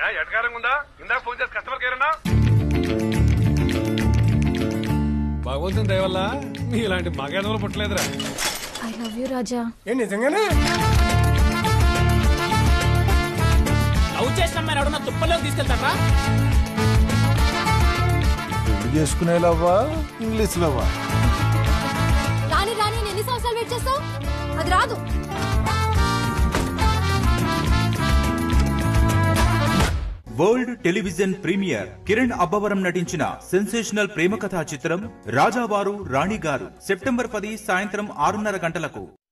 ఎటకారంగా ఉందా ఇందాక ఫోన్ చేసి కస్టమర్ కేర్ అన్నా భగవంతుని దయ వల్ల మీ ఇలాంటి మగేదవులు పుట్టలేదురా ఐ లవ్ యూ రాజా ఏ నిజంగానే లవ్ చేసిన అమ్మాయిని ఎవడన్నా తుప్పలోకి తీసుకెళ్తారా పెళ్లి చేసుకునే లవ్వా ఇంగ్లీష్ లవ్వా రాని రాని ఎన్ని సంవత్సరాలు వెయిట్ చేస్తావు అది రాదు world television premiere Kiran Abbavaram నటించిన సెన్సేషనల్ ప్రేమ కథా చిత్రం రాజావారు రాణిగారు సెప్టెంబర్ పది సాయంత్రం ఆరున్నర గంటలకు